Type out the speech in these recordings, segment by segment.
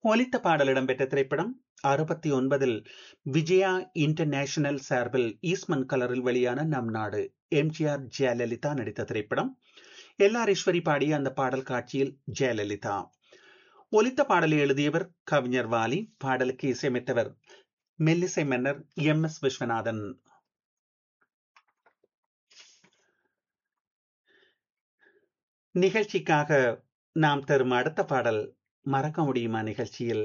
ஒலித்த பாடல் இடம்பெற்ற திரைப்படம் அறுபத்தி ஒன்பதில் விஜயா இன்டர்நேஷனல் சார்பில் ஈஸ்மன் கலரில் வெளியான நம் நாடு எம்ஜிஆர் ஜெயலலிதா நடித்த திரைப்படம் எல்ஆர் ஈஸ்வரி பாடிய அந்த பாடல் காட்சியில் ஜெயலலிதா ஒலித்த பாடலை எழுதியவர் கவிஞர் வாலி பாடலுக்கு இசையமைத்தவர் மெல்லிசை மன்னர் எம் எஸ் விஸ்வநாதன் நிகழ்ச்சிக்காக நாம் தரும் அடுத்த பாடல் மறக்க முடியுமா நிகழ்ச்சியில்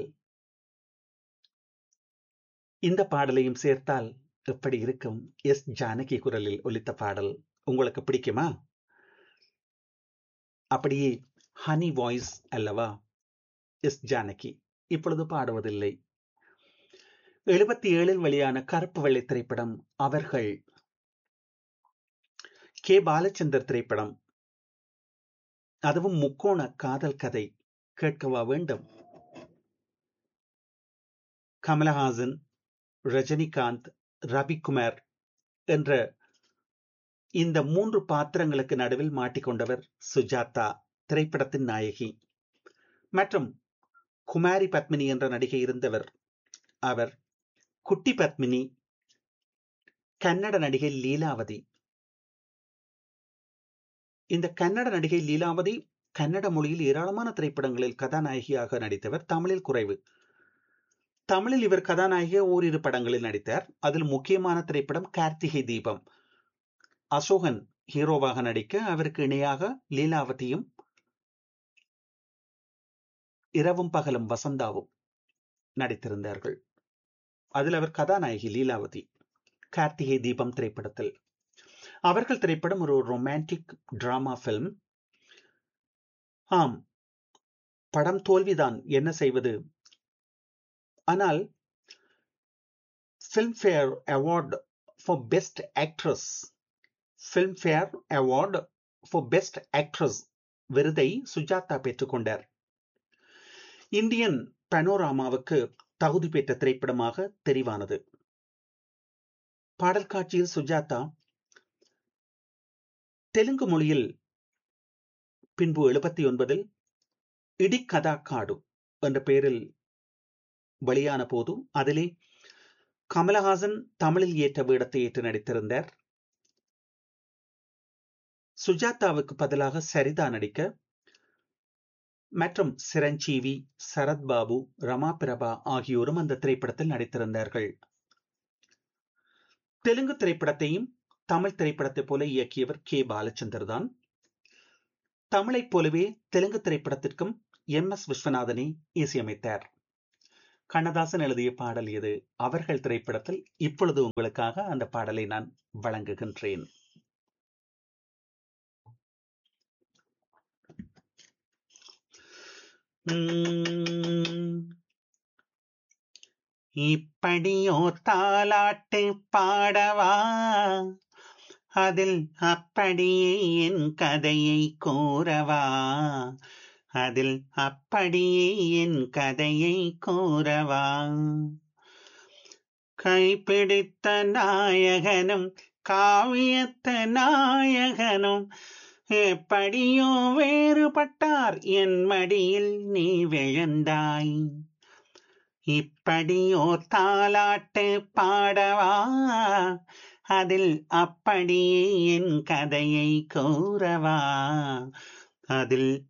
இந்த பாடலையும் சேர்த்தால் எப்படி இருக்கும் எஸ் ஜானகி குரலில் ஒலித்த பாடல் உங்களுக்கு பிடிக்குமா அப்படியே ஹனி வாய்ஸ் அல்லவா எஸ் ஜானகி இப்பொழுது பாடுவதில்லை எழுபத்தி ஏழில் வெளியான கருப்பு வெள்ளை திரைப்படம் அவர்கள் கே பாலச்சந்தர் திரைப்படம் அதுவும் முக்கோண காதல் கதை கேட்கவா வேண்டும் கமலஹாசன் ரஜினிகாந்த் ரவிக்குமார் என்ற இந்த மூன்று பாத்திரங்களுக்கு நடுவில் மாட்டிக்கொண்டவர் சுஜாதா திரைப்படத்தின் நாயகி மற்றும் குமாரி பத்மினி என்ற நடிகை இருந்தவர் அவர் குட்டி பத்மினி கன்னட நடிகை லீலாவதி இந்த கன்னட நடிகை லீலாவதி கன்னட மொழியில் ஏராளமான திரைப்படங்களில் கதாநாயகியாக நடித்தவர் தமிழில் குறைவு தமிழில் இவர் கதாநாயகிய ஓரிரு படங்களில் நடித்தார் அதில் முக்கியமான திரைப்படம் கார்த்திகை தீபம் அசோகன் ஹீரோவாக நடிக்க அவருக்கு இணையாக லீலாவதியும் இரவும் பகலும் வசந்தாவும் நடித்திருந்தார்கள் அதில் அவர் கதாநாயகி லீலாவதி கார்த்திகை தீபம் திரைப்படத்தில் அவர்கள் திரைப்படம் ஒரு ரொமான்டிக் டிராமா பிலிம் ஆம் படம் தோல்விதான் என்ன செய்வது ஆனால் Filmfare award for best actress Filmfare award for best actress விருதை சுஜாதா பெற்றுக்கொண்டார் இந்தியன் பனோராமாவுக்கு தகுதி பெற்ற திரைப்படமாக தெரிவானது பாடல் காட்சியில் சுஜாதா தெலுங்கு மொழியில் பின்பு எழுபத்தி ஒன்பதில் இடிக்கதா காடு என்ற பெயரில் வெளியான போது அதிலே கமலஹாசன் தமிழில் ஏற்ற வேடத்தை ஏற்று நடித்திருந்தார் சுஜாதாவுக்கு பதிலாக சரிதா நடிக்க மற்றும் சிரஞ்சீவி சரத்பாபு ரமா பிரபா ஆகியோரும் அந்த திரைப்படத்தில் நடித்திருந்தார்கள் தெலுங்கு திரைப்படத்தையும் தமிழ் திரைப்படத்தை போல இயக்கியவர் கே பாலச்சந்தர் தான் தமிழைப் போலவே தெலுங்கு திரைப்படத்திற்கும் எம் எஸ் விஸ்வநாதனை இசையமைத்தார் கண்ணதாசன் எழுதிய பாடல் இது அவர்கள் திரைப்படத்தில் இப்பொழுது உங்களுக்காக அந்த பாடலை நான் வழங்குகின்றேன் இப்படியோ தாலாட்டு பாடவா அதில் அப்படியே என் கதையை கூறவா அதில் அப்படியே என் கதையை கூறவா கைப்பிடித்த நாயகனும் காவியத்த நாயகனும் எப்படியோ வேறுபட்டார் என் மடியில் நீ விழுந்தாய் இப்படியோ தாலாட்டு பாடவா அதில் அப்படியே என் கதையை கூறவா அதில்